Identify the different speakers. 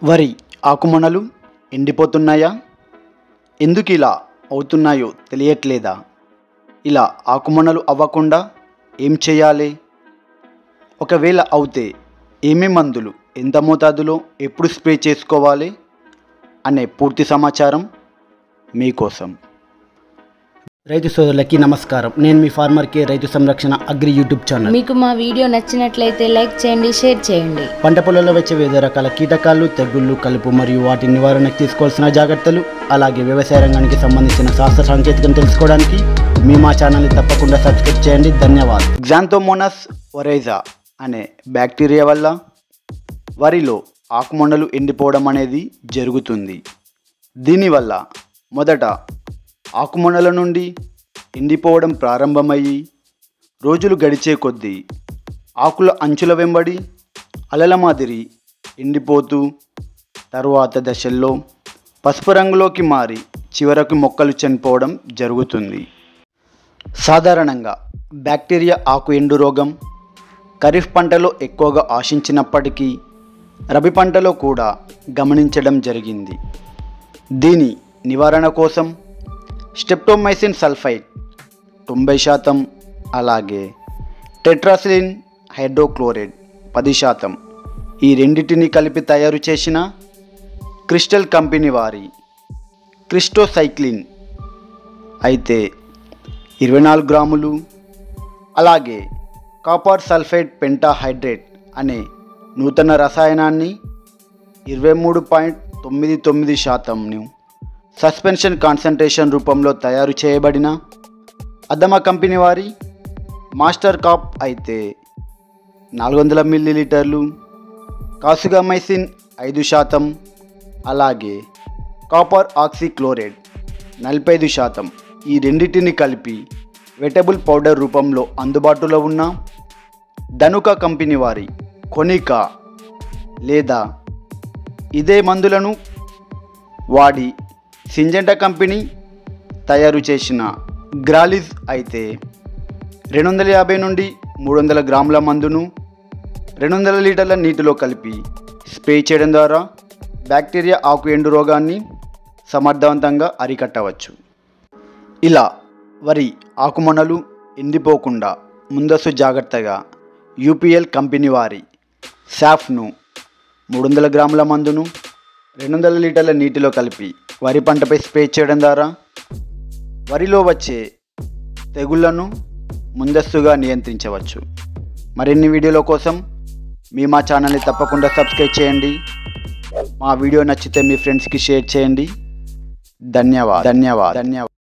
Speaker 1: వరి ఆకుమొనలు ఎండిపోతున్నాయా ఎందుకు ఇలా అవుతున్నాయో తెలియట్లేదా ఇలా ఆకుమొనలు అవ్వకుండా ఏం చేయాలి ఒకవేళ అవుతే ఏమేం మందులు ఎంత మోతాదులో ఎప్పుడు స్ప్రే చేసుకోవాలి అనే పూర్తి సమాచారం మీకోసం రైతు సోదరులకి నమస్కారం నేను మీ ఫార్మర్ కే రైతు సంరక్షణ అగ్రి యూట్యూబ్ ఛానల్
Speaker 2: మీకు మా వీడియో నచ్చినట్లయితే లైక్ చేయండి షేర్ చేయండి
Speaker 1: పంట పొలంలో వచ్చే వివిధ రకాల కీటకాలు తెగుళ్ళు కలుపు మరియు వాటి నివారణకు తీసుకోవాల్సిన జాగ్రత్తలు అలాగే వ్యవసాయ రంగానికి సంబంధించిన శాస్త్ర సాంకేతికను తెలుసుకోవడానికి మీ మా ఛానల్ని తప్పకుండా సబ్స్క్రైబ్ చేయండి ధన్యవాదాలు గ్జాంతోమోనస్ ఒరైజా అనే బ్యాక్టీరియా వల్ల వరిలో ఆకుమొండలు ఎండిపోవడం అనేది జరుగుతుంది దీనివల్ల మొదట ఆకుమొనల నుండి ఎండిపోవడం ప్రారంభమయ్యి రోజులు గడిచే కొద్దీ ఆకుల అంచుల వెంబడి అలల మాదిరి ఎండిపోతూ తరువాత దశల్లో పసుపు రంగులోకి మారి చివరకు మొక్కలు చనిపోవడం జరుగుతుంది సాధారణంగా బ్యాక్టీరియా ఆకు ఎండు రోగం ఖరీఫ్ పంటలో ఎక్కువగా ఆశించినప్పటికీ రబీ పంటలో కూడా గమనించడం జరిగింది దీని నివారణ కోసం స్టెప్టోమైసిన్ సల్ఫైడ్ తొంభై శాతం అలాగే టెట్రాసిలిన్ హైడ్రోక్లోరైడ్ పది శాతం ఈ రెండింటిని కలిపి తయారు చేసిన క్రిస్టల్ కంపెనీ వారి క్రిస్టోసైక్లిన్ అయితే ఇరవై నాలుగు గ్రాములు అలాగే కాపర్ సల్ఫేట్ పెంటాహైడ్రేట్ అనే నూతన రసాయనాన్ని ఇరవై మూడు పాయింట్ తొమ్మిది తొమ్మిది శాతంను సస్పెన్షన్ కాన్సన్ట్రేషన్ రూపంలో తయారు చేయబడిన అదమ కంపెనీ వారి మాస్టర్ కాప్ అయితే నాలుగు వందల మిల్లీలీటర్లు కాసుగామైసిన్ ఐదు శాతం అలాగే కాపర్ ఆక్సిక్లోరైడ్ నలభై ఐదు శాతం ఈ రెండింటిని కలిపి వెటబుల్ పౌడర్ రూపంలో అందుబాటులో ఉన్న ధనుక కంపెనీ వారి కొనికా లేదా ఇదే మందులను వాడి సింజెంటా కంపెనీ తయారు చేసిన గ్రాలిజ్ అయితే రెండు వందల యాభై నుండి మూడు వందల గ్రాముల మందును రెండు వందల లీటర్ల నీటిలో కలిపి స్ప్రే చేయడం ద్వారా బ్యాక్టీరియా ఆకు ఎండు రోగాన్ని సమర్థవంతంగా అరికట్టవచ్చు ఇలా వరి ఆకుమొనలు ఎండిపోకుండా ముందస్తు జాగ్రత్తగా యూపీఎల్ కంపెనీ వారి సాఫ్ను మూడు వందల గ్రాముల మందును రెండు వందల లీటర్ల నీటిలో కలిపి వరి పంటపై స్ప్రే చేయడం ద్వారా వరిలో వచ్చే తెగుళ్లను ముందస్తుగా నియంత్రించవచ్చు మరిన్ని వీడియోల కోసం మీ మా ఛానల్ని తప్పకుండా సబ్స్క్రైబ్ చేయండి మా వీడియో నచ్చితే మీ ఫ్రెండ్స్కి షేర్ చేయండి ధన్యవాద్ ధన్యవాద్ ధన్యవాద్